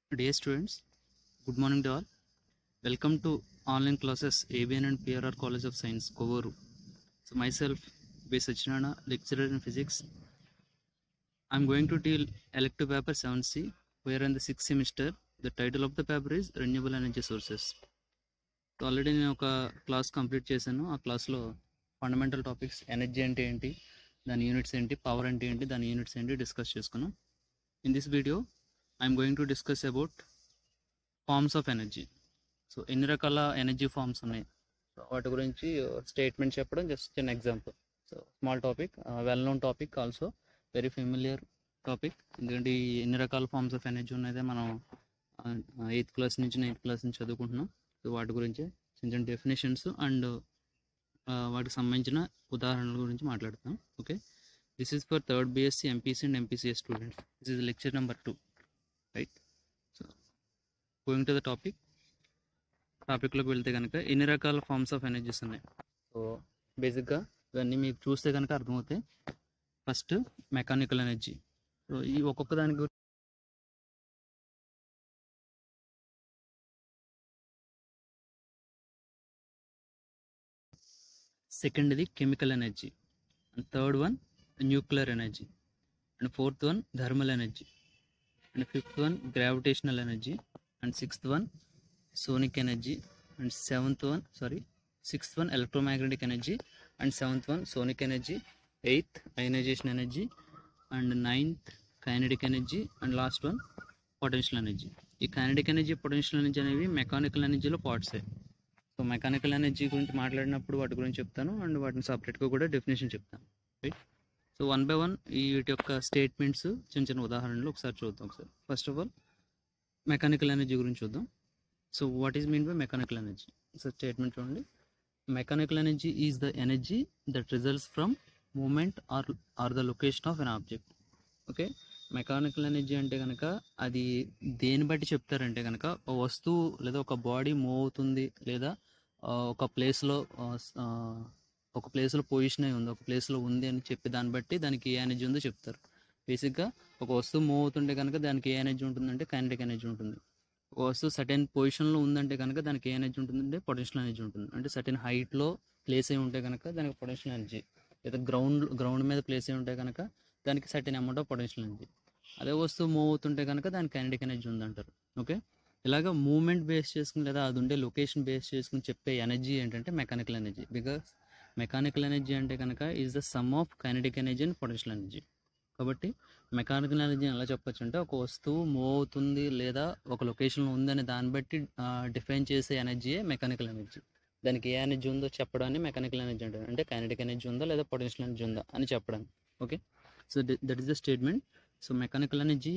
Dear students, good morning to all. Welcome to online classes ABN and PRR College of Science, Kovoru. So myself, B. Sachinana, lecturer in physics. I'm going to deal elective paper 7C, where in the sixth semester, the title of the paper is Renewable Energy Sources. So already నేను ఒక class complete చేశాను ఆ క్లాస్లో fundamental topics energy అంటే ఏంటి దాని units ఏంటి power అంటే ఏంటి దాని యూనిట్స్ ఏంటి డిస్కస్ చేసుకున్నాం in this video I'm going to discuss about forms of energy so ఎన్ని రకాల ఎనర్జీ ఫార్మ్స్ ఉన్నాయి సో వాటి గురించి స్టేట్మెంట్ చెప్పడం జస్ట్ చిన్న example so small topic well known topic also very familiar topic ఎందుకంటే ఈ ఎన్ని రకాల ఫార్మ్స్ ఆఫ్ ఎనర్జీ ఉన్నదే మనం ఎయిత్ క్లాస్ నుంచి నైన్త్ క్లాస్ నుంచి చదువుకుంటున్నాం సో వాటి గురించి చిన్న చిన్న డెఫినేషన్స్ అండ్ వాటికి సంబంధించిన ఉదాహరణల గురించి మాట్లాడతాం okay this is for third BSc MPC and MPCS students this is lecture number two right so going to the topic టాపిక్లోకి వెళ్తే కనుక ఎన్ని రకాల ఫార్మ్స్ ఆఫ్ ఎనర్జీస్ ఉన్నాయి సో బేసిక్గా ఇవన్నీ మీకు చూస్తే కనుక అర్థమవుతాయి ఫస్ట్ మెకానికల్ ఎనర్జీ సో ఈ ఒక్కొక్క దాని గురించి సెకండ్ది chemical energy and third one nuclear energy and fourth one thermal energy and fifth one gravitational energy and sixth one sonic energy and seventh one sorry sixth one electromagnetic energy and seventh one sonic energy eighth ionization energy and ninth kinetic energy and last one potential energy ఈ kinetic energy potential energy అనేవి mechanical ఎనర్జీలో పార్ట్సే so mechanical energy గురించి మాట్లాడినప్పుడు వాటి గురించి చెప్తాను and వాటిని సపరేట్గా కూడా డెఫినేషన్ చెప్తాను right so one by one ఈ వీటి యొక్క స్టేట్మెంట్స్ చిన్న చిన్న ఉదాహరణలు ఒకసారి చూద్దాం ఒకసారి first of all mechanical energy గురించి చూద్దాం so what is mean by mechanical energy so statement చూడండి mechanical energy is the energy that results from moment or or the location of an object okay mechanical energy అంటే కనుక అది దేని బట్టి చెప్తారంటే కనుక ఒక వస్తువు లేదా ఒక బాడీ మూవ్ అవుతుంది లేదా ఆ, ఒక ప్లేస్లో ఒక ప్లేస్లో పొజిషన్ అయి ఉంది ఒక ప్లేస్లో ఉంది అని చెప్పి దాన్ని బట్టి దానికి ఏ ఎనర్జీ ఉందో చెప్తారు బేసిక్గా ఒక వస్తువు మూవ్ అవుతుంటే కనుక దానికి ఏ ఎనర్జీ ఉంటుందంటే కైనటిక్ ఎనర్జీ ఉంటుంది ఒక వస్తువు సర్టెన్ పొజిషన్లో ఉందంటే కనుక దానికి ఏ ఎనర్జీ ఉంటుందంటే పొటెన్షియల్ ఎనర్జీ ఉంటుంది అంటే సర్టెన్ హైట్లో ప్లేస్ అయి ఉంటే కనుక దానికి పొటెన్షియల్ ఎనర్జీ లేదా గ్రౌండ్ గ్రౌండ్ మీద ప్లేస్ అయి ఉంటే కనుక దానికి certain amount of potential energy అదే వస్తువు మూవ్ అవుతుంటే కనుక దానికి కైనటిక్ ఎనర్జీ ఉందంటారు ఓకే ఇలాగ మూమెంట్ బేస్ చేసుకుని లేదా అది ఉండే లొకేషన్ బేస్ చేసుకుని చెప్పే ఎనర్జీ ఏంటంటే mechanical energy because mechanical energy అంటే కనుక is the sum of kinetic energy and potential energy కాబట్టి మెకానికల్ ఎనర్జీ ఎలా చెప్పొచ్చు అంటే ఒక వస్తువు మూవ్ అవుతుంది లేదా ఒక లొకేషన్లో ఉందని దాన్ని బట్టి డిఫైన్ చేసే ఎనర్జీయే మెకానికల్ ఎనర్జీ దానికి ఏ ఎనర్జీ ఉందో చెప్పడాన్ని మెకానికల్ ఎనర్జీ అంటారు అంటే కైనటిక్ ఎనర్జీ ఉందా లేదా పొటెన్షియల్ ఎనర్జీ ఉందా అని చెప్పడానికి okay so that is the statement so mechanical energy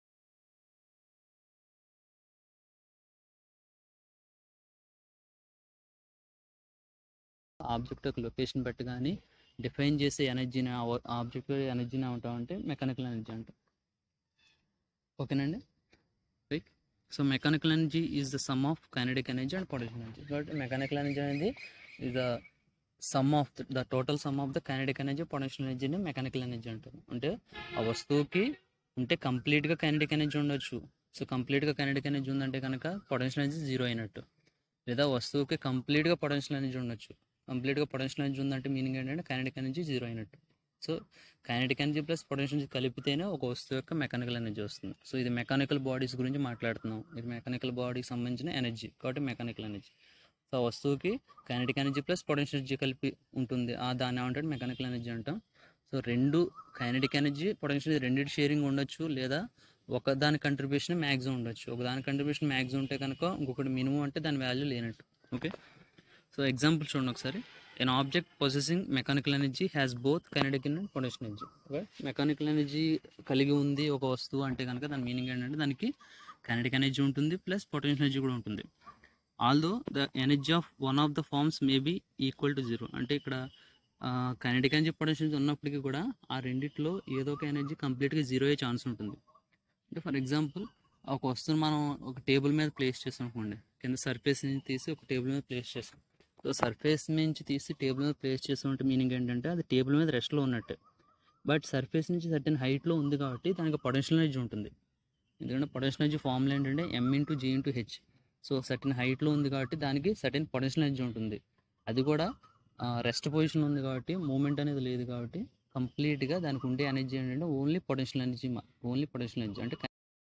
object యొక్క లొకేషన్ బట్టి కానీ డిఫైన్ చేసే ఎనర్జీని ఆబ్జెక్ట్ ఎనర్జీని ఏమంటామంటే మెకానికల్ ఎనర్జీ అంటాం ఓకేనండి right so mechanical energy is the sum of kinetic energy and potential energy కాబట్టి మెకానికల్ ఎనర్జీ అనేది is the sum of the total sum of the kinetic energy potential ఎనర్జీని mechanical energy అంటారు అంటే ఆ వస్తువుకి ఉంటే కంప్లీట్గా కైనటిక్ ఎనర్జీ ఉండొచ్చు సో కంప్లీట్గా కైనటిక్ ఎనర్జీ ఉందంటే కనుక పొటెన్షియల్ ఎనర్జీ జీరో అయినట్టు లేదా వస్తువుకి కంప్లీట్గా పొటెన్షియల్ ఎనర్జీ ఉండొచ్చు కంప్లీట్గా పొటెన్షియల్ ఎనర్జీ ఉందంటే మీనింగ్ ఏంటంటే కైనటిక్ ఎనర్జీ జీరో అయినట్టు so kinetic energy plus potential energy కలిపితేనే ఒక వస్తువు యొక్క మెకానికల్ ఎనర్జీ వస్తుంది సో ఇది మెకానికల్ బాడీస్ గురించి మాట్లాడుతున్నాం ఇది మెకానికల్ బాడీకి సంబంధించిన ఎనర్జీ కాబట్టి మెకానికల్ ఎనర్జీ సో ఆ వస్తువుకి kinetic energy plus potential energy కలిపి ఉంటుంది ఆ దాన్ని ఏమంటాడు మెకానికల్ ఎనర్జీ అంటాం సో రెండు కైనటిక్ ఎనర్జీ పొటెన్షియల్ రెండింటి షేరింగ్ ఉండొచ్చు లేదా ఒక దాని కంట్రిబ్యూషన్ మ్యాక్సిమం ఉండొచ్చు ఒక దాని కంట్రిబ్యూషన్ మ్యాక్సిమం ఉంటే కనుక ఇంకొకటి మినిమం అంటే దాని వాల్యూ లేనట్టు ఓకే సో ఎగ్జాంపుల్ చూడండి ఒకసారి an object possessing mechanical energy has both kinetic and potential energy okay mechanical energy కలిగి ఉంది ఒక వస్తువు అంటే కనుక దాని మీనింగ్ ఏంటంటే దానికి కైనటిక్ ఎనర్జీ ఉంటుంది ప్లస్ పొటెన్షియల్ ఎనర్జీ కూడా ఉంటుంది although the energy of one of the forms may be equal to zero అంటే ఇక్కడ కైనటిక్ ఎనర్జీ పొటెన్షియల్ ఎనర్జీ ఉన్నప్పటికీ కూడా ఆ రెండిట్లో ఏదో ఒక ఎనర్జీ కంప్లీట్గా జీరో అయ్యే ఛాన్స్ ఉంటుంది అంటే ఫర్ ఎగ్జాంపుల్ ఒక వస్తువుని మనం ఒక టేబుల్ మీద ప్లేస్ చేసాం అనుకోండి కింద సర్ఫేస్ నుంచి తీసి ఒక టేబుల్ మీద ప్లేస్ చేసాం సో సర్ఫేస్ నుంచి తీసి టేబుల్ మీద ప్లేస్ చేసామంటే మీనింగ్ ఏంటంటే అది టేబుల్ మీద రెస్ట్లో ఉన్నట్టే బట్ సర్ఫేస్ నుంచి సర్టెన్ హైట్లో ఉంది కాబట్టి దానికి పొటెన్షియల్ ఎనర్జీ ఉంటుంది ఎందుకంటే పొటెన్షియల్ ఎనర్జీ ఫార్ములా ఏంటంటే M into G into H so certain హైట్లో ఉంది కాబట్టి దానికి సర్టన్ పొటెన్షియల్ ఎనర్జీ ఉంటుంది అది కూడా రెస్ట్ పొజిషన్ ఉంది కాబట్టి మూమెంట్ అనేది లేదు కాబట్టి కంప్లీట్గా దానికి ఉండే ఎనర్జీ ఏంటంటే only potential energy only potential energy అంటే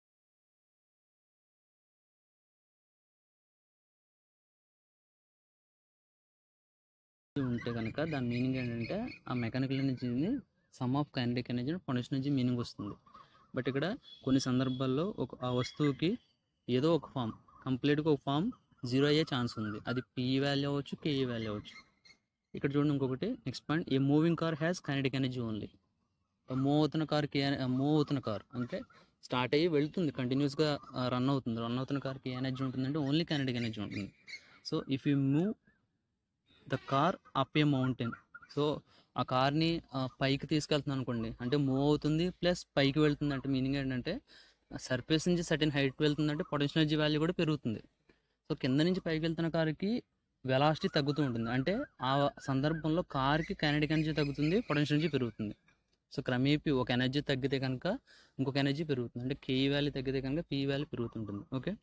ఉంటే కనుక దాని మీనింగ్ ఏంటంటే ఆ మెకానికల్ ఎనర్జీని sum of kinetic energy potential energy meaning వస్తుంది బట్ ఇక్కడ కొన్ని సందర్భాల్లో ఒక ఆ వస్తువుకి ఏదో ఒక ఫామ్ కంప్లీట్గా ఒక ఫామ్ జీరో అయ్యే ఛాన్స్ ఉంది అది పి వాల్యూ అవ్వచ్చు కేఈ వాల్యూ అవ్వచ్చు ఇక్కడ చూడండి ఇంకొకటి next point a moving car has kinetic energy only move అవుతున్న కార్కి మూవ్ అవుతున్న కార్ అంటే స్టార్ట్ అయ్యి వెళ్తుంది కంటిన్యూస్గా రన్ అవుతుంది రన్ అవుతున్న కార్కి ఏ ఎనర్జీ ఉంటుందంటే ఓన్లీ కైనటిక్ ఎనర్జీ ఉంటుంది so if you move the car up a mountain so ఆ కార్ని పైకి తీసుకెళ్తుంది అనుకోండి అంటే మూవ్ అవుతుంది ప్లస్ పైకి వెళ్తుంది అంటే మీనింగ్ ఏంటంటే సర్ఫేస్ నుంచి సర్టెన్ హైట్ వెళ్తుందంటే పొటెన్షియల్ ఎనర్జీ వాల్యూ కూడా పెరుగుతుంది సో కింద నుంచి పైకి వెళ్తున్న కార్కి వెలాసిటీ తగ్గుతూ ఉంటుంది అంటే ఆ సందర్భంలో కార్కి కైనటిక్ ఎనర్జీ తగ్గుతుంది పొటెన్షియల్ ఎనర్జీ పెరుగుతుంది సో క్రమేపీ ఒక ఎనర్జీ తగ్గితే కనుక ఇంకొక ఎనర్జీ పెరుగుతుంది అంటే కేఈ వాల్యూ తగ్గితే కనుక పీ వాల్యూ పెరుగుతుంటుంది ఓకే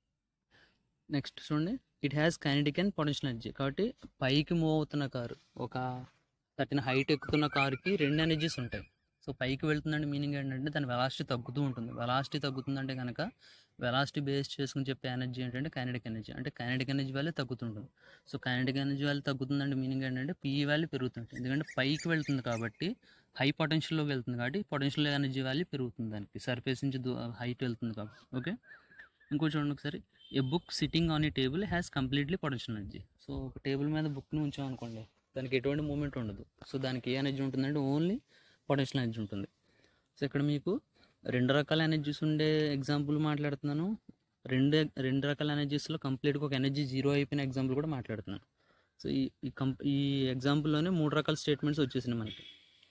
నెక్స్ట్ చూడండి it has kinetic and potential energy కాబట్టి పైకి మూవ్ అవుతున్న కారు ఒక సర్టిన హైట్ ఎక్కుతున్న కార్కి రెండు ఎనర్జీస్ ఉంటాయి సో పైకి వెళ్తుందంటే మీనింగ్ ఏంటంటే దాని వెలాసిటీ తగ్గుతూ ఉంటుంది వెలాసిటీ తగ్గుతుందంటే కనుక వెలాసిటీ బేస్ చేసుకుని చెప్పే ఎనర్జీ ఏంటంటే కైనటిక్ ఎనర్జీ అంటే కైనటిక్ ఎనర్జీ వాల్యూ తగ్గుతుంటుంది సో కైనటిక్ ఎనర్జీ వాల్యూ తగ్గుతుందంటే మీనింగ్ ఏంటంటే పీఈ వాల్యూ పెరుగుతుంటుంది ఎందుకంటే పైకి వెళ్తుంది కాబట్టి హై పొటెన్షియల్లోకి వెళ్తుంది కాబట్టి పొటెన్షియల్ ఎనర్జీ వాల్యూ పెరుగుతుంది దానికి సర్ఫేస్ నుంచి హైట్ వెళ్తుంది కాబట్టి ఓకే ఇంకో చూడండి ఒకసారి a book sitting on a table has completely potential energy so ఒక టేబుల్ మీద బుక్ని ఉంచాం అనుకోండి దానికి ఎటువంటి మూమెంట్ ఉండదు సో దానికి ఏ ఎనర్జీ ఉంటుందంటే ఓన్లీ పొటెన్షియల్ ఎనర్జీ ఉంటుంది సో ఇక్కడ మీకు రెండు రకాల ఎనర్జీస్ ఉండే ఎగ్జాంపుల్ మాట్లాడుతున్నాను రెండు రెండు రకాల ఎనర్జీస్లో కంప్లీట్గా ఒక ఎనర్జీ జీరో అయిపోయిన ఎగ్జాంపుల్ కూడా మాట్లాడుతున్నాను సో ఈ ఈ కంప్ ఈ ఎగ్జాంపుల్లోనే మూడు రకాల స్టేట్మెంట్స్ వచ్చేసినాయి మనకి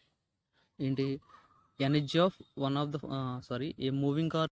ఏంటి energy of one of the sorry a moving car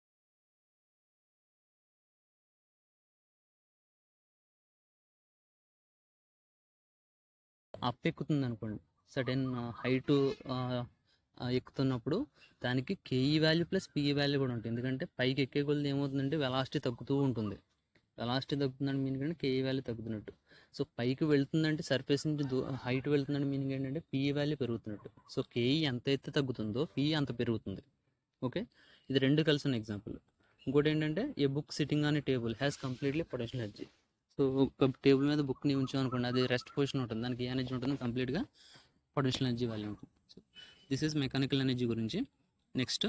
up ఎక్కుతుంది అనుకోండి సడన్ హైట్ ఎక్కుతున్నప్పుడు దానికి KE value plus PE value కూడా ఉంటుంది ఎందుకంటే పైకి ఎక్కే కొలది ఏమవుతుందంటే వెలాసిటీ తగ్గుతూ ఉంటుంది వెలాసిటీ తగ్గుతుందంటే మీనింగ్ అంటే కేఈ వాల్యూ తగ్గుతున్నట్టు సో పైకి వెళ్తుందంటే సర్ఫేస్ నుంచి దూ హైట్ వెళ్తుందంటే మీనింగ్ ఏంటంటే పిఈ వాల్యూ పెరుగుతున్నట్టు సో కేఈ ఎంత అయితే తగ్గుతుందో పిఈ అంత పెరుగుతుంది ఓకే ఇది రెండు కలిసి ఉన్న ఎగ్జాంపుల్ ఇంకోటి ఏంటంటే a book sitting on a table has completely potential energy so ఒక టేబుల్ మీద బుక్ని ఉంచాం అనుకోండి అది రెస్ట్ పొజిషన్ ఉంటుంది దానికి ఏ ఎనర్జీ ఉంటుంది కంప్లీట్గా పొటెన్షియల్ ఎనర్జీ వాల్యూ ఉంటుంది so this is mechanical energy గురించి నెక్స్ట్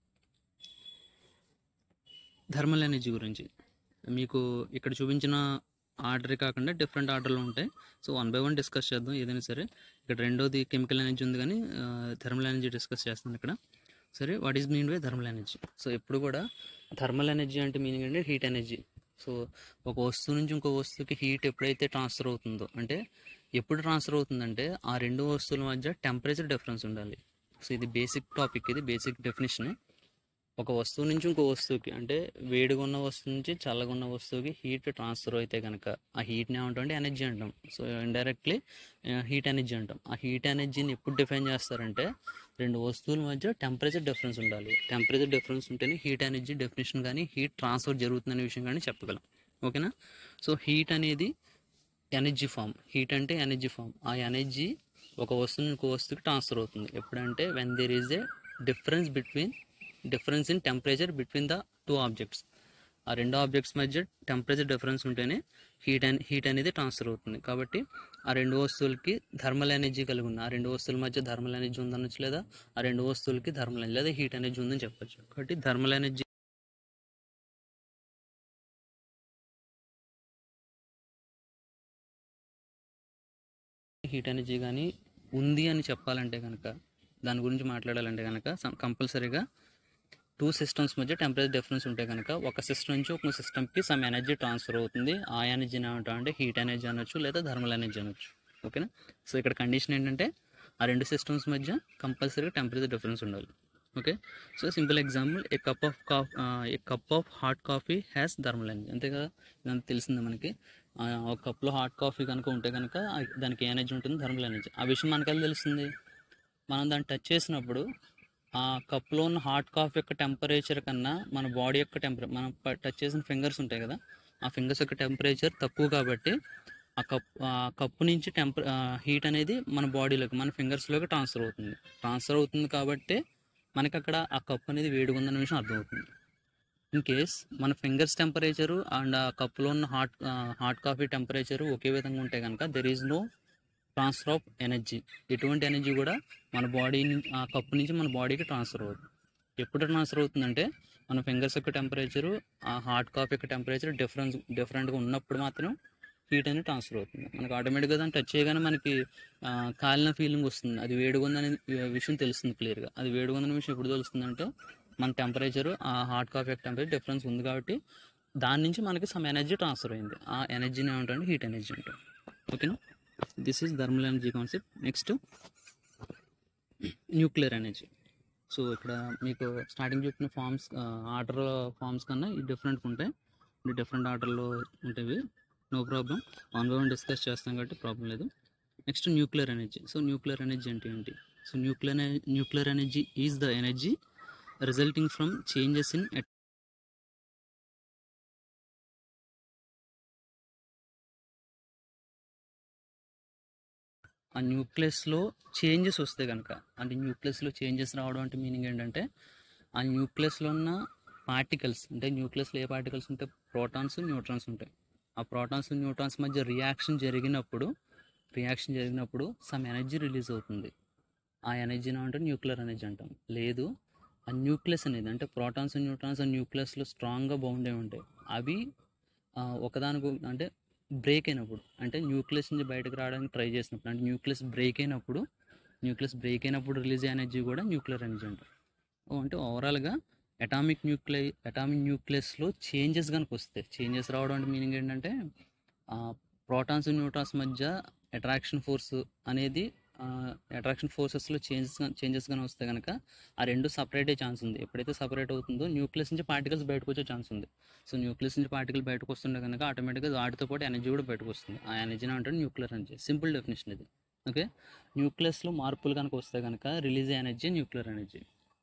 థర్మల్ ఎనర్జీ గురించి మీకు ఇక్కడ చూపించిన ఆర్డర్ కాకుండా డిఫరెంట్ ఆర్డర్లో ఉంటాయి so one by one discuss చేద్దాం ఏదైనా సరే ఇక్కడ రెండోది కెమికల్ ఎనర్జీ ఉంది కానీ థర్మల్ ఎనర్జీ డిస్కస్ చేస్తాను ఇక్కడ సరే what is mean by thermal energy so ఎప్పుడు కూడా థర్మల్ ఎనర్జీ అంటే మీనింగ్ అంటే హీట్ ఎనర్జీ సో ఒక వస్తువు నుంచి ఇంకో వస్తువుకి హీట్ ఎప్పుడైతే ట్రాన్స్ఫర్ అవుతుందో అంటే ఎప్పుడు ట్రాన్స్ఫర్ అవుతుందంటే ఆ రెండు వస్తువుల మధ్య టెంపరేచర్ డిఫరెన్స్ ఉండాలి సో ఇది బేసిక్ టాపిక్ ఇది బేసిక్ డెఫినేషన్ ఒక వస్తువు నుంచి ఇంకో వస్తువుకి అంటే వేడిగా ఉన్న వస్తువు నుంచి చల్లగా ఉన్న వస్తువుకి హీట్ ట్రాన్స్ఫర్ అయితే కనుక ఆ హీట్ని ఏమంటాం అంటే ఎనర్జీ అంటాం సో ఇండైరెక్ట్లీ హీట్ ఎనర్జీ అంటాం ఆ హీట్ ఎనర్జీని ఎప్పుడు డిఫైన్ చేస్తారంటే రెండు వస్తువుల మధ్య టెంపరేచర్ డిఫరెన్స్ ఉండాలి టెంపరేచర్ డిఫరెన్స్ ఉంటేనే హీట్ ఎనర్జీ డెఫినేషన్ కానీ హీట్ ట్రాన్స్ఫర్ జరుగుతుందనే విషయం కానీ చెప్పగలం ఓకేనా సో హీట్ అనేది ఎనర్జీ ఫామ్ హీట్ అంటే ఎనర్జీ ఫామ్ ఆ ఎనర్జీ ఒక వస్తువు ఇంకో వస్తువుకి ట్రాన్స్ఫర్ అవుతుంది ఎప్పుడంటే when there is a difference between difference in temperature between the two objects ఆ రెండు ఆబ్జెక్ట్స్ మధ్య టెంపరేచర్ డిఫరెన్స్ ఉంటేనే హీట్ అన్ హీట్ అనేది ట్రాన్స్ఫర్ అవుతుంది కాబట్టి ఆ రెండు వస్తువులకి థర్మల్ ఎనర్జీ కలిగి ఉంది ఆ రెండు వస్తువుల మధ్య థర్మల్ ఎనర్జీ ఉందనొచ్చు లేదా ఆ రెండు వస్తువులకి థర్మల్ ఎనర్జీ లేదా హీట్ ఎనర్జీ ఉందని చెప్పొచ్చు కాబట్టి థర్మల్ ఎనర్జీ హీట్ ఎనర్జీ కానీ ఉంది అని చెప్పాలంటే కనుక దాని గురించి మాట్లాడాలంటే కనుక కంపల్సరీగా టూ సిస్టమ్స్ మధ్య టెంపరేచర్ డిఫరెన్స్ ఉంటే కనుక ఒక సిస్టమ్ నుంచి ఒక సిస్టమ్కి సమ్ ఎనర్జీ ట్రాన్స్ఫర్ అవుతుంది ఆ ఎనర్జీని ఏమంటాం అంటే హీట్ ఎనర్జీ అనొచ్చు లేదా థర్మల్ ఎనర్జీ అనొచ్చు ఓకేనా సో ఇక్కడ కండిషన్ ఏంటంటే ఆ రెండు సిస్టమ్స్ మధ్య కంపల్సరీగా టెంపరేచర్ డిఫరెన్స్ ఉండాలి okay so simple example a cup of coffee a cup of hot coffee has thermal energy అంతే కదా ఇదంతా తెలిసిందే మనకి ఆ, ఒక కప్లో హాట్ కాఫీ కనుక ఉంటే కనుక ఆ- దానికి ఏ ఎనర్జీ ఉంటుంది థర్మల్ ఎనర్జీ ఆ విషయం మనకెళ్ళి తెలుస్తుంది మనం దాన్ని టచ్ చేసినప్పుడు ఆ కప్లో ఉన్న హాట్ కాఫీ యొక్క టెంపరేచర్ కన్నా మన బాడీ యొక్క టెంపరే మనం టచ్ చేసిన ఫింగర్స్ ఉంటాయి కదా ఆ ఫింగర్స్ యొక్క టెంపరేచర్ తక్కువ కాబట్టి ఆ కప్ ఆ కప్పు నుంచి టెంపర్ హీట్ అనేది మన బాడీలోకి మన ఫింగర్స్లోకి ట్రాన్స్ఫర్ అవుతుంది ట్రాన్స్ఫర్ అవుతుంది కాబట్టి మనకి అక్కడ ఆ కప్ అనేది వేడిగా ఉందన్న విషయం అర్థమవుతుంది ఇన్ కేస్ మన ఫింగర్స్ టెంపరేచరు అండ్ ఆ కప్లో ఉన్న హాట్ హాట్ కాఫీ టెంపరేచరు ఒకే విధంగా ఉంటే కనుక there is no transfer of energy ఎటువంటి ఎనర్జీ కూడా మన బాడీ ఆ కప్పు నుంచి మన బాడీకి ట్రాన్స్ఫర్ అవుతుంది ఎప్పుడు ట్రాన్స్ఫర్ అవుతుందంటే మన ఫింగర్స్ యొక్క టెంపరేచరు ఆ హాట్ కాఫీ యొక్క టెంపరేచర్ డిఫరెన్స్ డిఫరెంట్గా ఉన్నప్పుడు మాత్రం హీట్ అనేది ట్రాన్స్ఫర్ అవుతుంది మనకి ఆటోమేటిక్గా దాన్ని టచ్ చేయగానే మనకి ఆ, కాలిన ఫీలింగ్ వస్తుంది అది వేడిగా ఉందనే విషయం తెలుస్తుంది క్లియర్గా అది వేడిగా ఉందనే విషయం ఎప్పుడు తెలుస్తుందంటే మన టెంపరేచర్ ఆ హాట్ కాఫీ యొక్క టెంపరేచర్ డిఫరెన్స్ ఉంది కాబట్టి దాని నుంచి మనకి సమ్ ఎనర్జీ ట్రాన్స్ఫర్ అయింది ఆ ఎనర్జీని ఏమంటే హీట్ ఎనర్జీ అంటాం ఓకేనా this is thermal energy concept next nuclear energy so ఇక్కడ మీకు స్టార్టింగ్ చెప్పిన ఫార్మ్స్ ఆర్డర్ ఫార్మ్స్ కన్నా ఈ డిఫరెంట్గా ఉంటాయి డిఫరెంట్ ఆర్డర్లో ఉంటాయి no problem one by one discuss చేస్తాం కాబట్టి ప్రాబ్లం లేదు next nuclear energy so nuclear energy అంటే ఏంటి so nuclear nuclear energy is the energy resulting from changes in ఆ న్యూక్లియస్లో చేంజెస్ వస్తే కనుక అంటే న్యూక్లియస్లో చేంజెస్ రావడం అంటే మీనింగ్ ఏంటంటే ఆ న్యూక్లియస్లో ఉన్న పార్టికల్స్ అంటే న్యూక్లియస్లో ఏ పార్టికల్స్ ఉంటాయి ప్రోటాన్స్ న్యూట్రాన్స్ ఉంటాయి ఆ ప్రోటాన్స్ న్యూట్రాన్స్ మధ్య రియాక్షన్ జరిగినప్పుడు రియాక్షన్ జరిగినప్పుడు సమ్ ఎనర్జీ రిలీజ్ అవుతుంది ఆ ఎనర్జీని అంటే న్యూక్లియర్ ఎనర్జీ అంటాం లేదు ఆ న్యూక్లియస్ అనేది అంటే ప్రోటాన్స్ న్యూట్రాన్స్ ఆ న్యూక్లియస్లో స్ట్రాంగ్గా బౌండ్ అయి ఉంటాయి అవి ఆ, ఒకదానికి అంటే బ్రేక్ అయినప్పుడు అంటే న్యూక్లియస్ నుంచి బయటకు రావడానికి ట్రై చేసినప్పుడు అంటే న్యూక్లియస్ బ్రేక్ అయినప్పుడు న్యూక్లియస్ బ్రేక్ అయినప్పుడు రిలీజ్ అయ్యే ఎనర్జీ కూడా న్యూక్లియర్ ఎనర్జీ అంటారు ఓ, అంటే ఓవరాల్గా అటామిక్ న్యూక్లియై అటామిక్ న్యూక్లియస్లో చేంజెస్ కనుక వస్తాయి చేంజెస్ రావడం అంటే మీనింగ్ ఏంటంటే ప్రోటాన్స్ న్యూట్రాన్స్ మధ్య అట్రాక్షన్ ఫోర్స్ అనేది అట్రాక్షన్ ఫోర్సెస్లో చేంజెస్ చేంజెస్ కానీ వస్తే కనుక ఆ రెండు సపరేట్ అయ్యే ఛాన్స్ ఉంది ఎప్పుడైతే సపరేట్ అవుతుందో న్యూక్లియస్ నుంచి పార్టికల్స్ బయటకు వచ్చే ఛాన్స్ ఉంది సో న్యూక్లియస్ నుంచి పార్టికల్ బయటకు వస్తుండే కనుక ఆటోమేటిక్గా వాటితో పాటు ఎనర్జీ కూడా బయటకు వస్తుంది ఆ ఎనర్జీని అంటే న్యూక్లియర్ ఎనర్జీ సింపుల్ డెఫినేషన్ ఇది ఓకే న్యూక్లియస్లో మార్పులు కనుక వస్తే కనుక రిలీజ్ అయ్యే ఎనర్జీ న్యూక్లియర్ ఎనర్జీ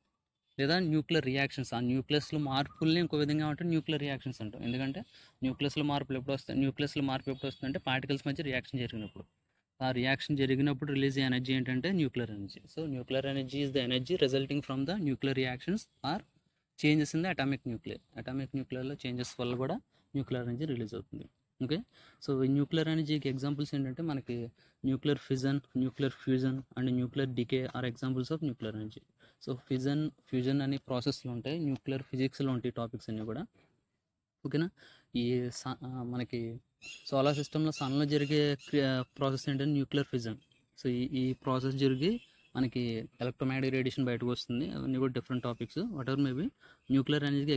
లేదా న్యూక్లియర్ రియాక్షన్స్ ఆ న్యూక్లియస్లో మార్పుల్ని ఇంకో విధంగా అంటే న్యూక్లియర్ రియాక్షన్స్ అంటాం ఎందుకంటే న్యూక్లియస్లో మార్పులు ఎప్పుడు వస్తాయి న్యూక్లియస్లో మార్పు ఎప్పుడు వస్తుందంటే పార్టికల్స్ మధ్య రియాక్షన్ జరిగినప్పుడు ఆ రియాక్షన్ జరిగినప్పుడు రిలీజ్ అయ్యే ఎనర్జీ ఏంటంటే nuclear energy so nuclear energy is the energy resulting from the nuclear reactions or changes in the atomic nuclear atomic న్యూక్లియర్లో చేంజెస్ వల్ల కూడా న్యూక్లియర్ ఎనర్జీ రిలీజ్ అవుతుంది ఓకే సో ఈ న్యూక్లియర్ ఎనర్జీకి ఎగ్జాంపుల్స్ ఏంటంటే మనకి nuclear fission nuclear fusion and nuclear decay are examples of nuclear energy so fission fusion అనే ప్రాసెస్లో ఉంటాయి న్యూక్లియర్ ఫిజిక్స్లో ఉంటాయి టాపిక్స్ అన్నీ కూడా ఓకేనా ఈ స- ఆ, మనకి సోలార్ సిస్టంలో సన్లో జరిగే ప్రాసెస్ ఏంటంటే న్యూక్లియర్ ఫిజన్ సో ఈ ఈ ప్రాసెస్ జరిగి మనకి ఎలక్ట్రోమాగ్నెటిక్ రేడియేషన్ బయటకు వస్తుంది అవన్నీ కూడా different topics whatever maybe nuclear ఎనర్జీకి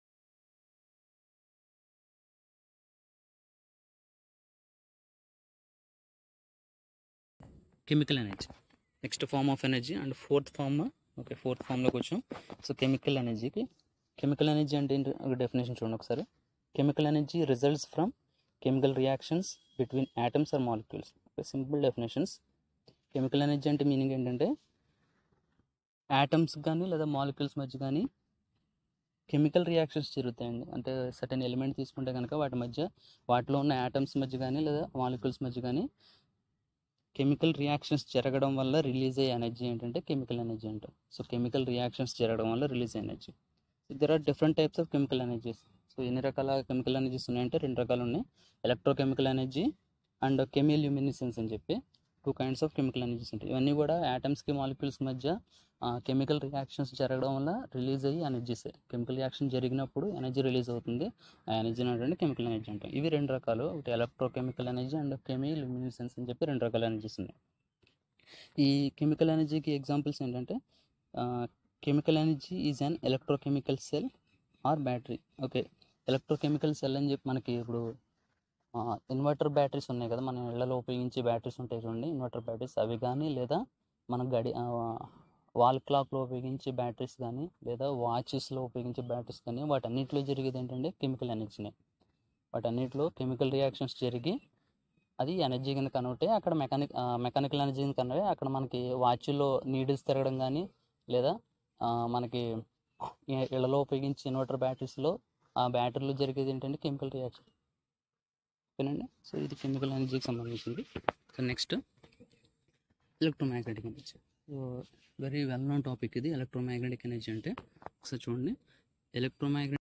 chemical energy next form of energy and fourth form okay fourth ఫార్మ్లోకి వచ్చాం సో కెమికల్ ఎనర్జీకి కెమికల్ ఎనర్జీ అంటే ఏంటి ఒక డెఫినేషన్ చూడండి ఒకసారి chemical energy results from chemical reactions between atoms or molecules simple definitions chemical energy అంటే మీనింగ్ ఏంటంటే యాటమ్స్ కానీ లేదా మాలిక్యూల్స్ మధ్య కానీ కెమికల్ రియాక్షన్స్ జరుగుతాయండి అంటే సర్టెన్ ఎలిమెంట్ తీసుకుంటే కనుక వాటి మధ్య వాటిలో ఉన్న యాటమ్స్ మధ్య కానీ లేదా మాలిక్యూల్స్ మధ్య కానీ కెమికల్ రియాక్షన్స్ జరగడం వల్ల రిలీజ్ అయ్యే ఎనర్జీ ఏంటంటే కెమికల్ ఎనర్జీ అంటాం సో కెమికల్ రియాక్షన్స్ జరగడం వల్ల release energy so there are different types of chemical energies so ఎన్ని రకాల కెమికల్ ఎనర్జీస్ ఉన్నాయంటే రెండు రకాలు ఉన్నాయి ఎలక్ట్రోకెమికల్ ఎనర్జీ అండ్ కెమిల్యూమినిసెన్స్ అని చెప్పి two kinds of chemical energies ఉంటాయి ఇవన్నీ కూడా యాటమ్స్కి మాలిక్యూల్స్ మధ్య కెమికల్ రియాక్షన్స్ జరగడం వల్ల రిలీజ్ అయ్యి ఎనర్జీస్ కెమికల్ రియాక్షన్ జరిగినప్పుడు ఎనర్జీ రిలీజ్ అవుతుంది ఆ ఎనర్జీ అంటే కెమికల్ ఎనర్జీ అంటాం ఇవి రెండు రకాలు ఒకటి ఎలక్ట్రోకెమికల్ ఎనర్జీ అండ్ కెమిల్యూమినిసెన్స్ అని చెప్పి రెండు రకాల ఎనర్జీస్ ఉన్నాయి ఈ కెమికల్ ఎనర్జీకి ఎగ్జాంపుల్స్ ఏంటంటే chemical energy is an electrochemical cell or battery okay electrochemical cell అని చెప్పి మనకి ఇప్పుడు ఇన్వర్టర్ బ్యాటరీస్ ఉన్నాయి కదా మన ఇళ్లలో ఉపయోగించే బ్యాటరీస్ ఉంటాయి చూడండి ఇన్వర్టర్ బ్యాటరీస్ అవి కానీ లేదా మన గడి వాల్ క్లాక్లో ఉపయోగించే బ్యాటరీస్ కానీ లేదా వాచెస్లో ఉపయోగించే బ్యాటరీస్ కానీ వాటన్నిటిలో జరిగేది ఏంటంటే కెమికల్ ఎనర్జీనే వాటన్నిటిలో కెమికల్ రియాక్షన్స్ జరిగి అది ఎనర్జీ కింద కన్వర్ట్ అయ్యి అక్కడ మెకానిక్ మెకానికల్ ఎనర్జీ కింద కన్వర్ట్ అయ్యి అక్కడ మనకి వాచ్లో నీడిల్స్ తిరగడం కానీ లేదా ఆ, మనకి ఈ- ఇళ్లలో ఉపయోగించే ఇన్వర్టర్ బ్యాటరీస్లో ఆ బ్యాటరీలో జరిగేది ఏంటంటే కెమికల్ రియాక్షన్ ఓకేనండి సో ఇది కెమికల్ ఎనర్జీకి సంబంధించింది so next electromagnetic energy so very well known topic ఇది ఎలక్ట్రోమాగ్నెటిక్ ఎనర్జీ అంటే ఒకసారి చూడండి electromagnet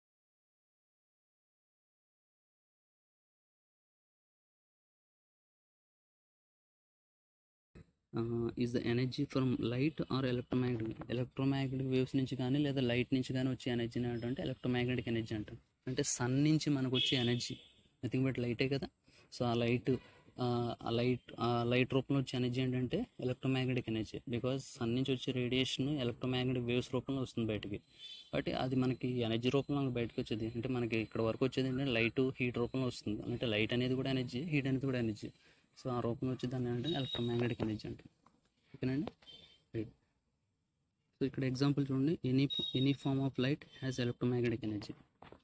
is the energy from light or electromagnetic electromagnetic waves నుంచి కానీ లేదా లైట్ నుంచి కానీ వచ్చే ఎనర్జీని ఏంటంటే ఎలక్ట్రోమాగ్నెటిక్ ఎనర్జీ అంటాం అంటే సన్ నుంచి మనకు వచ్చే ఎనర్జీ నథింగ్ బట్ లైటే కదా సో ఆ లైట్ ఆ లైట్ ఆ లైట్ రూపంలో వచ్చే ఎనర్జీ ఏంటంటే ఎలక్ట్రోమాగ్నెటిక్ ఎనర్జీ బికాజ్ సన్ నుంచి వచ్చే రేడియేషన్ ఎలక్ట్రోమాగ్నెటిక్ వేవ్స్ రూపంలో వస్తుంది బయటికి కాబట్టి అది మనకి ఎనర్జీ రూపంలో మనకి బయటకు వచ్చేది అంటే మనకి ఇక్కడ వరకు వచ్చేది ఏంటంటే లైట్ హీట్ రూపంలో వస్తుంది అంటే లైట్ అనేది కూడా ఎనర్జీ హీట్ అనేది కూడా ఎనర్జీ సో ఆ రూపంలో వచ్చేది దాన్ని అంటే ఎలక్ట్రోమాగ్నెటిక్ ఎనర్జీ అంటే ఓకేనండి రైట్ సో ఇక్కడ ఎగ్జాంపుల్ చూడండి any any form of light has electromagnetic energy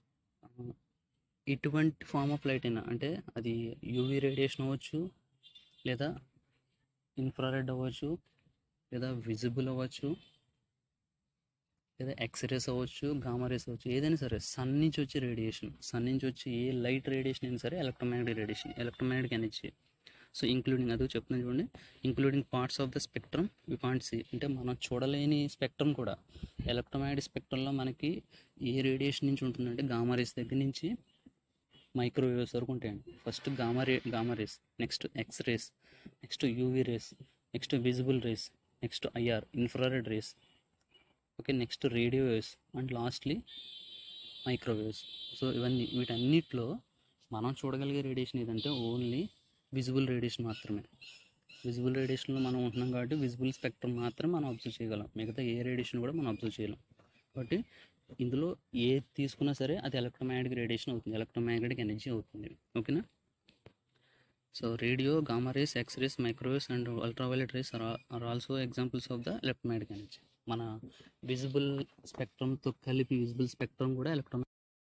ఇటువంటి ఫార్మ్ ఆఫ్ లైట్ అయినా అంటే అది యూవీ రేడియేషన్ అవ్వచ్చు లేదా ఇన్ఫ్రారెడ్ అవ్వచ్చు లేదా విజిబుల్ అవ్వచ్చు లేదా ఎక్స్రేస్ అవ్వచ్చు గామా రేస్ అవ్వచ్చు ఏదైనా సరే సన్ నుంచి వచ్చే రేడియేషన్ సన్ నుంచి వచ్చే ఏ లైట్ రేడియేషన్ అయినా సరే electromagnetic radiation electromagnetic energy so including అది చెప్తున్నాను చూడండి including parts of the spectrum we can't see అంటే మనం చూడలేని స్పెక్ట్రమ్ కూడా ఎలక్ట్రోమాగ్నెటిక్ స్పెక్ట్రంలో మనకి ఏ రేడియేషన్ నుంచి ఉంటుందంటే గామా రేస్ దగ్గర నుంచి మైక్రోవేవ్స్ వరకు ఉంటాయండి first gamma ray gamma rays next X rays next UV rays next visible rays next IR infrared rays okay next radio waves and lastly microwaves so ఇవన్నీ వీటన్నిటిలో మనం చూడగలిగే రేడియేషన్ ఏదంటే ఓన్లీ విజిబుల్ రేడియేషన్ మాత్రమే విజిబుల్ రేడియేషన్లో మనం ఉంటున్నాం కాబట్టి విజిబుల్ స్పెక్ట్రమ్ మాత్రమే మనం అబ్జర్వ్ చేయగలం మిగతా ఏ రేడియేషన్ కూడా మనం అబ్జర్వ్ చేయలేం కాబట్టి ఇందులో ఏ తీసుకున్నా సరే అది ఎలక్ట్రోమాగ్నెటిక్ రేడియేషన్ అవుతుంది ఎలక్ట్రోమాగ్నెటిక్ ఎనర్జీ అవుతుంది ఓకేనా so radio gamma rays X rays microwaves and ultraviolet rays are also examples of the electromagnetic energy మన విజిబుల్ స్పెక్ట్రమ్తో కలిపి విజిబుల్ స్పెక్ట్రమ్ కూడా ఎలక్ట్రో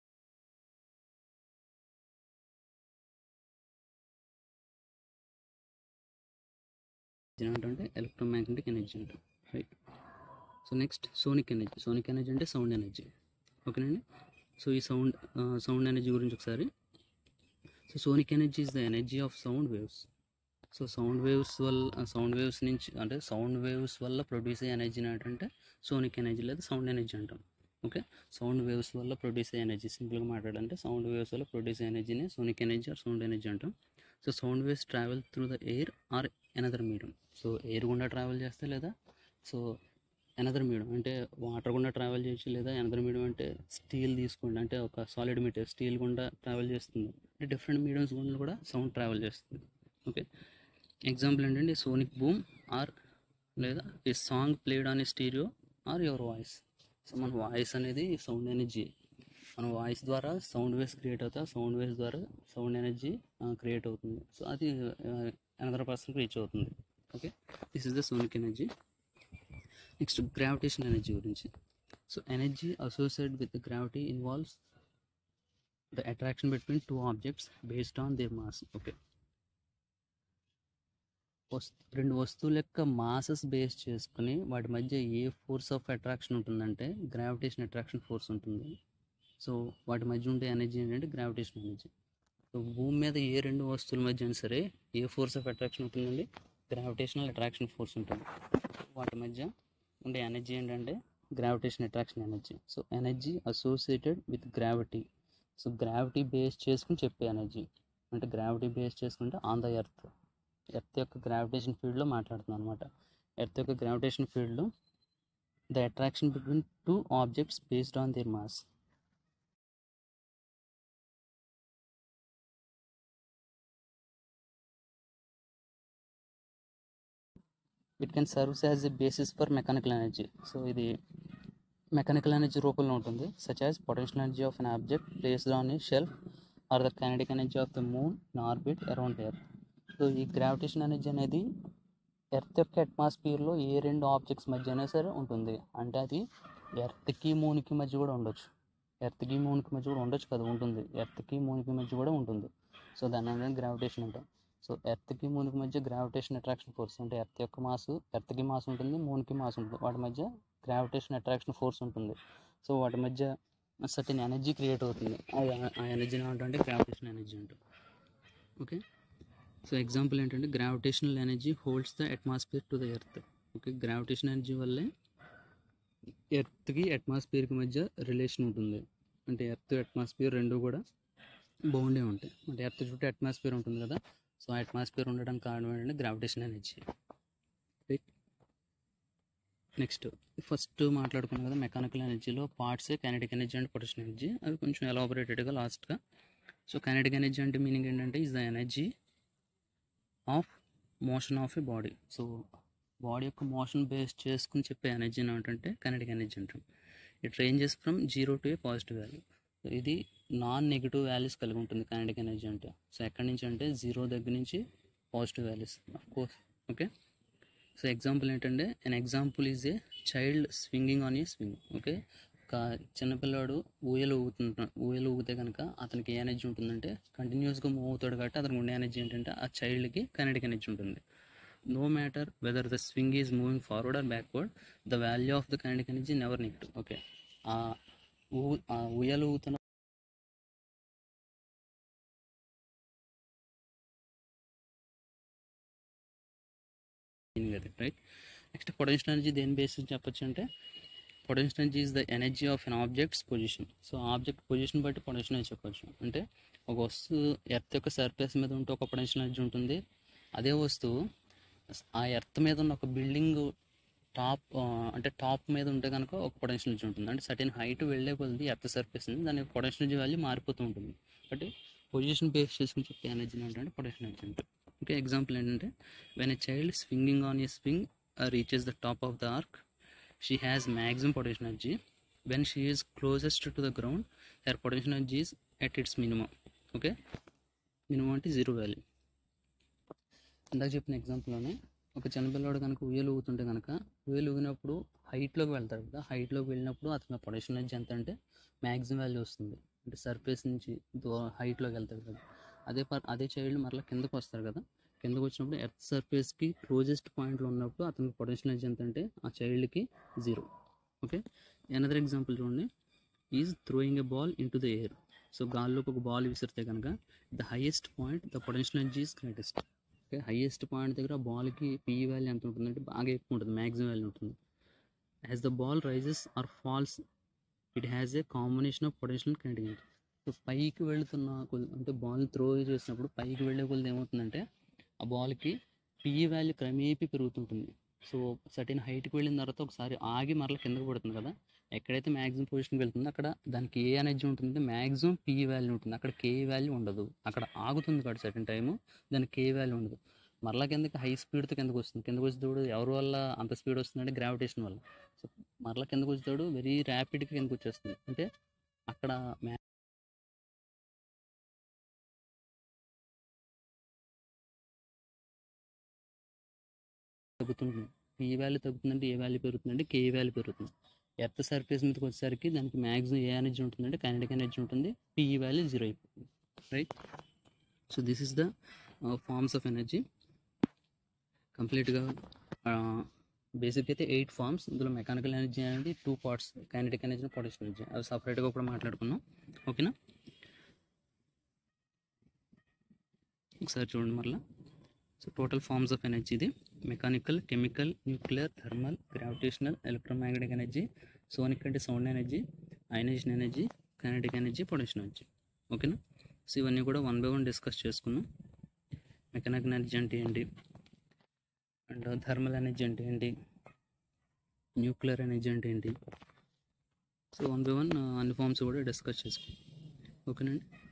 ఏంటంటే ఎలక్ట్రోమాగ్నెటిక్ ఎనర్జీ అంటాం right so next sonic energy sonic energy అంటే sound energy ఓకేనండి so ఈ sound sound energy గురించి ఒకసారి so sonic energy is the energy of sound waves so sound waves వల్ల సౌండ్ వేవ్స్ నుంచి అంటే సౌండ్ వేవ్స్ వల్ల ప్రొడ్యూస్ అయ్యే ఎనర్జీని ఏంటంటే సోనిక్ ఎనర్జీ లేదా సౌండ్ ఎనర్జీ అంటాం ఓకే సౌండ్ వేవ్స్ వల్ల ప్రొడ్యూస్ అయ్యే ఎనర్జీ సింపుల్గా మాట్లాడాలంటే సౌండ్ వేవ్స్ వల్ల ప్రొడ్యూస్ అయ్యే ఎనర్జీని sonic energy or sound energy అంటాం so sound waves travel through the air or another medium so air గుండా ట్రావెల్ చేస్తే లేదా సో ఎనదర్ మీడియం అంటే వాటర్ గుండా ట్రావెల్ చేయొచ్చు లేదా ఎనదర్ మీడియం అంటే స్టీల్ తీసుకోండి అంటే ఒక సాలిడ్ మెటీరియల్ స్టీల్ గుండా ట్రావెల్ చేస్తుంది అంటే డిఫరెంట్ మీడియంస్ గుండా కూడా సౌండ్ ట్రావెల్ చేస్తుంది ఓకే ఎగ్జాంపుల్ ఏంటంటే సోనిక్ బూమ్ ఆర్ లేదా ఈ song played on a stereo or your voice so మన వాయిస్ అనేది సౌండ్ ఎనర్జీ మన వాయిస్ ద్వారా సౌండ్ వేవ్స్ క్రియేట్ అవుతా సౌండ్ వేవ్స్ ద్వారా సౌండ్ ఎనర్జీ క్రియేట్ అవుతుంది సో అది అనదర్ పర్సన్కి రీచ్ అవుతుంది okay this is the sonic energy next gravitation energy గురించి so energy associated with gravity involves the attraction between two objects based on their mass okay రెండు వస్తువుల యొక్క masses base చేసుకుని వాటి మధ్య ఏ ఫోర్స్ ఆఫ్ అట్రాక్షన్ ఉంటుందంటే గ్రావిటేషన్ అట్రాక్షన్ ఫోర్స్ ఉంటుంది సో వాటి మధ్య ఉండే ఎనర్జీ ఏంటంటే గ్రావిటేషన్ ఎనర్జీ సో భూమి మీద ఏ రెండు వస్తువుల మధ్య అయినా సరే ఏ ఫోర్స్ ఆఫ్ అట్రాక్షన్ ఉంటుందండి గ్రావిటేషనల్ అట్రాక్షన్ ఫోర్స్ ఉంటుంది వాటి మధ్య ఉండే ఎనర్జీ ఏంటంటే gravitation attraction energy so energy associated with gravity so gravity base చేసుకుని చెప్పే ఎనర్జీ అంటే గ్రావిటీ బేస్ చేసుకుంటే ఆన్ ద ఎర్త్ ఎర్త్ యొక్క గ్రావిటేషన్ ఫీల్డ్లో మాట్లాడుతున్నాం అనమాట ఎర్త్ యొక్క గ్రావిటేషన్ ఫీల్డ్లో the attraction between two objects based on their mass it can serves as a basis for mechanical energy so ఇది మెకానికల్ ఎనర్జీ రూపంలో ఉంటుంది such as potential energy of an object placed on a shelf or the kinetic energy of the moon in orbit around earth so ఈ gravitation energy అనేది earth యొక్క అట్మాస్ఫియర్లో ఏ రెండు objects మధ్య అయినా సరే ఉంటుంది అంటే అది ఎర్త్కి మూన్కి మధ్య కూడా ఉండొచ్చు ఎర్త్కి మూన్కి మధ్య కూడా ఉండొచ్చు కదా ఉంటుంది ఎర్త్కి మూన్కి మధ్య కూడా ఉంటుంది సో దాని అనేది గ్రావిటేషన్ అంటాం సో ఎర్త్కి మూన్కి మధ్య గ్రావిటేషన్ అట్రాక్షన్ ఫోర్స్ అంటే ఎర్త్ యొక్క మాస్ ఎర్త్కి మాస్ ఉంటుంది మూన్కి మాస్ ఉంటుంది వాటి మధ్య గ్రావిటేషన్ అట్రాక్షన్ ఫోర్స్ ఉంటుంది సో వాటి మధ్య సర్టెన్ ఎనర్జీ క్రియేట్ అవుతుంది ఆ- ఆ ఎనర్జీని ఏమంటే గ్రావిటేషన్ ఎనర్జీ అంటాం ఓకే సో ఎగ్జాంపుల్ ఏంటంటే gravitational energy holds the atmosphere to the earth okay gravitation energy వల్లే ఎర్త్కి అట్మాస్ఫియర్కి మధ్య రిలేషన్ ఉంటుంది అంటే ఎర్త్ అట్మాస్ఫియర్ రెండు కూడా బౌండే ఉంటాయి అంటే ఎర్త్ చుట్టూ అట్మాస్ఫియర్ ఉంటుంది కదా సో ఆ అట్మాస్ఫియర్ ఉండడానికి కారణం ఏంటంటే gravitation energy right next first మాట్లాడుకున్నాం కదా మెకానికల్ ఎనర్జీలో parts kinetic energy and potential energy అవి కొంచెం ఎలాబొరేటెడ్గా లాస్ట్గా సో కైనటిక్ ఎనర్జీ అంటే మీనింగ్ ఏంటంటే is the energy of motion of a body so body యొక్క మోషన్ బేస్ చేసుకుని చెప్పే ఎనర్జీ ఏంటంటే కైనటిక్ ఎనర్జీ అంటాం it ranges from zero to a positive value so ఇది నాన్ నెగిటివ్ వాల్యూస్ కలిగి ఉంటుంది కైనటిక్ ఎనర్జీ అంటే సో ఎక్కడి నుంచి అంటే జీరో దగ్గర నుంచి positive values of course okay so example ఏంటంటే an example is a child swinging on a swing okay ఒక చిన్నపిల్లాడు ఊయలు ఊగుతుంటా ఊయలు ఊగితే కనుక అతనికి ఏ ఎనర్జీ ఉంటుందంటే కంటిన్యూస్గా మూవ్ అవుతాడు కాబట్టి అతనికి ఉండే ఎనర్జీ ఏంటంటే ఆ చైల్డ్కి కైనటిక్ ఎనర్జీ ఉంటుంది no matter whether the swing is moving forward or backward the value of the kinetic energy never negative okay ఆ ఊ ఆ ఉయ్యాలు ఊగుతున్న రైట్ నెక్స్ట్ పొటెన్షియల్ ఎనర్జీ దేని బేసిస్ చెప్పొచ్చు అంటే potential energy is the energy of an objects position so object position బట్టి potential energy చెప్పొచ్చు అంటే ఒక వస్తువు ఎర్త్ యొక్క సర్ఫేస్ మీద ఉంటే ఒక పొటెన్షియల్ ఎనర్జీ ఉంటుంది అదే వస్తువు ఆ ఎర్త్ మీద ఉన్న ఒక బిల్డింగ్ టాప్ అంటే టాప్ మీద ఉంటే కనుక ఒక పొటెన్షియల్ ఎనర్జీ ఉంటుంది అంటే సర్టెన్ హైట్ వెళ్ళే కొద్ది ఎర్త్ సర్ఫేస్ దాని పొటెన్షియల్ ఎనర్జీ వాల్యూ మారిపోతూ ఉంటుంది కాబట్టి పొజిషన్ బేస్ చేసుకుని చెప్పే ఎనర్జీ ఏంటంటే పొటెన్షియల్ ఎనర్జీ అంటే ఓకే ఎగ్జాంపుల్ ఏంటంటే when a child swinging on a swing reaches the top of the arc she has maximum potential energy when she is closest to the ground her potential energy is at its minimum okay minimum అంటే zero value ఇందాక చెప్పిన ఎగ్జాంపుల్లోనే ఒక చిన్నపిల్లవాడు కనుక ఉయ్యలు ఊగుతుంటే కనుక ఉయ్యలు ఊగినప్పుడు హైట్లోకి వెళ్తాడు కదా హైట్లోకి వెళ్ళినప్పుడు అతని పొటెన్షియల్ ఎనర్జీ ఎంత అంటే మ్యాక్సిమం వాల్యూ వస్తుంది అంటే సర్ఫేస్ నుంచి దో హైట్లోకి వెళ్తాడు కదా అదే పర్ అదే చైల్డ్ మరలా కిందకు వస్తారు కదా కిందకు వచ్చినప్పుడు ఎర్త్ సర్ఫేస్కి క్లోజెస్ట్ పాయింట్లో ఉన్నప్పుడు అతనికి పొటెన్షియల్ ఎనర్జీ ఎంత అంటే ఆ చైల్డ్కి జీరో ఓకే ఎనదర్ ఎగ్జాంపుల్ చూడండి is throwing a ball into the air so గాల్లోకి ఒక బాల్ విసిరితే కనుక the highest point the potential energy is greatest okay highest point దగ్గర బాల్కి పిఈ వాల్యూ ఎంత ఉంటుందంటే బాగా ఎక్కువ ఉంటుంది మ్యాక్సిమం వాల్యూ ఉంటుంది as the ball rises or falls it has a combination of potential kinetic so పైకి వెళుతున్న కొద్ది అంటే బాల్ త్రో చేసినప్పుడు పైకి వెళ్ళే కొద్ది ఏమవుతుందంటే ఆ బాల్కి పిఈ వాల్యూ క్రమేపీ పెరుగుతుంటుంది సో సర్టెన్ హైట్కి వెళ్ళిన తర్వాత ఒకసారి ఆగి మరల కిందకు పడుతుంది కదా ఎక్కడైతే మ్యాక్సిమం పొజిషన్కి వెళ్తుందో అక్కడ దానికి ఏ ఎనర్జీ ఉంటుందంటే మ్యాక్సిమం పిఈ వాల్యూ ఉంటుంది అక్కడ కే వాల్యూ ఉండదు అక్కడ ఆగుతుంది కాబట్టి సర్టెన్ టైము దానికి కే వాల్యూ ఉండదు మరలా కిందకి హై స్పీడ్తో కిందకు వస్తుంది కిందకు వచ్చేటప్పుడు ఎవరి వల్ల అంత స్పీడ్ వస్తుందంటే గ్రావిటేషన్ వల్ల సో మరలా కిందకు వచ్చేటప్పుడు వెరీ ర్యాపిడ్గా కిందకు వచ్చేస్తుంది అంటే అక్కడ మ్యా తగ్గుతుంది పీ వాల్యూ తగ్గుతుందంటే ఏ వాల్యూ పెరుగుతుందంటే కే వాల్యూ పెరుగుతుంది ఎర్త్ సర్ఫేస్ మీదకి వచ్చేసరికి దానికి మ్యాక్సిమం ఏ ఎనర్జీ ఉంటుందంటే కైనటిక్ ఎనర్జీ ఉంటుంది పిఈ వాల్యూ జీరో అయిపోతుంది right so this is the forms of energy కంప్లీట్గా బేసిక్ అయితే ఎయిట్ ఫార్మ్స్ ఇందులో మెకానికల్ ఎనర్జీ అనేది two parts kinetic energy potential energy అవి సపరేట్గా కూడా మాట్లాడుకున్నాం ఓకేనా ఒకసారి చూడండి మరలా so total forms of energy ఇది mechanical chemical nuclear thermal gravitational electromagnetic energy sonic అంటే sound energy ionization energy kinetic energy potential energy ఓకేనా సో ఇవన్నీ కూడా వన్ బై వన్ డిస్కస్ చేసుకున్నాం మెకానికల్ ఎనర్జీ అంటే ఏంటి అండ్ థర్మల్ ఎనర్జీ అంటే ఏంటి న్యూక్లియర్ ఎనర్జీ అంటే ఏంటి సో వన్ బై వన్ అన్ని ఫార్మ్స్ కూడా డిస్కస్ చేసుకున్నాం ఓకేనండి